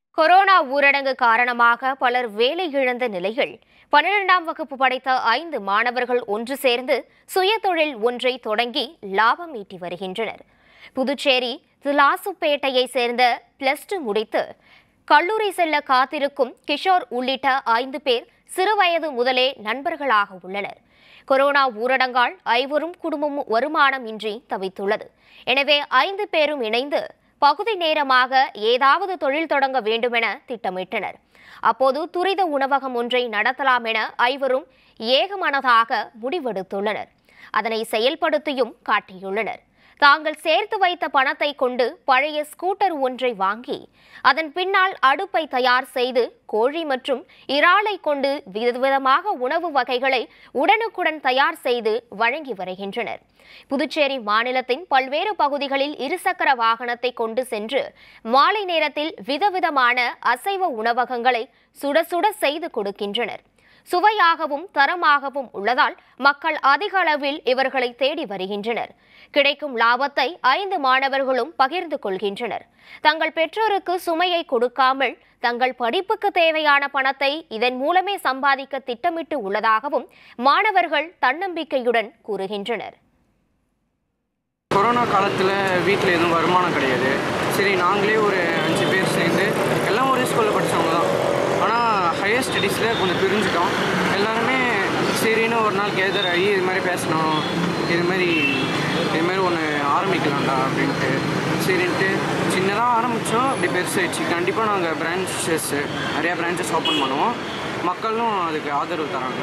corona ஊரடங்கு காரணமாக பலர் வேலை இழந்த நிலையில் பன்னிரெண்டாம் வகுப்பு படித்த ஐந்து மாணவர்கள் ஒன்று சேர்ந்து சுயதொழில் ஒன்றை தொடங்கி லாபம் ஈட்டி வருகின்றனர் புதுச்சேரி திலாசுப்பேட்டையை சேர்ந்த பிளஸ் டூ முடித்து கல்லூரி செல்ல காத்திருக்கும் கிஷோர் உள்ளிட்ட ஐந்து பேர் சிறுவயது முதலே நண்பர்களாக உள்ளனர் கொரோனா ஊரடங்கால் ஐவரும் குடும்பமும் வருமானம் இன்றி தவித்துள்ளது எனவே ஐந்து பேரும் இணைந்து பகுதி நேரமாக ஏதாவது தொழில் தொடங்க வேண்டுமென திட்டமிட்டனர் அப்போது துரித உணவகம் ஒன்றை நடத்தலாம் என ஐவரும் ஏகமனதாக முடிவெடுத்துள்ளனர் அதனை செயல்படுத்தியும் காட்டியுள்ளனர் தாங்கள் சேர்த்து வைத்த பணத்தை கொண்டு பழைய ஸ்கூட்டர் ஒன்றை வாங்கி அதன் பின்னால் அடுப்பை தயார் செய்து கோழி மற்றும் இறாலை கொண்டு விதவிதமாக உணவு வகைகளை உடனுக்குடன் தயார் செய்து வழங்கி வருகின்றனர் புதுச்சேரி மாநிலத்தின் பல்வேறு பகுதிகளில் இருசக்கர வாகனத்தை கொண்டு சென்று மாலை நேரத்தில் விதவிதமான அசைவ உணவகங்களை சுட சுட செய்து கொடுக்கின்றனர் சுவையாகவும் தரமாகவும் உள்ளதால் மக்கள் அதிக அளவில் இவர்களை தேடி வருகின்றனர் கிடைக்கும் லாபத்தை ஐந்து மாணவர்களும் பகிர்ந்து கொள்கின்றனர் தங்கள் பெற்றோருக்கு சுமையை கொடுக்காமல் தங்கள் படிப்புக்கு தேவையான பணத்தை இதன் மூலமே சம்பாதிக்க திட்டமிட்டு உள்ளதாகவும் மாணவர்கள் தன்னம்பிக்கையுடன் கூறுகின்றனர் கொரோனா காலத்தில் வீட்டில் எதுவும் வருமானம் கிடையாது சரி நாங்களே ஒரு அஞ்சு பேர் சேர்ந்து எல்லாம் ஒரே ஸ்கூலில் படித்தவங்க தான் ஆனால் ஹையர் ஸ்டடீஸில் கொஞ்சம் பிரிஞ்சுட்டோம் எல்லாருமே சரின்னு ஒரு நாள் கேதர் ஆகி இது மாதிரி பேசணும் இது மாதிரி இது மாதிரி ஒன்று ஆரம்பிக்கலாம்டா அப்படின்ட்டு சரின்ட்டு சின்னதாக ஆரம்பித்தோம் அப்படி பெருசாகிடுச்சு கண்டிப்பாக நாங்கள் பிரான்ச்சஸ் நிறையா பிரான்ச்சஸ் ஓப்பன் பண்ணுவோம் மக்களும் அதுக்கு ஆதரவு தராங்க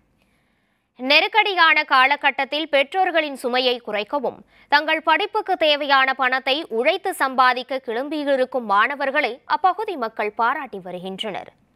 நெருக்கடியான காலகட்டத்தில் பெற்றோர்களின் சுமையை குறைக்கவும் தங்கள் படிப்புக்கு தேவையான பணத்தை உழைத்து சம்பாதிக்க கிளம்பியிருக்கும் மாணவர்களை அப்பகுதி மக்கள் பாராட்டி வருகின்றனர்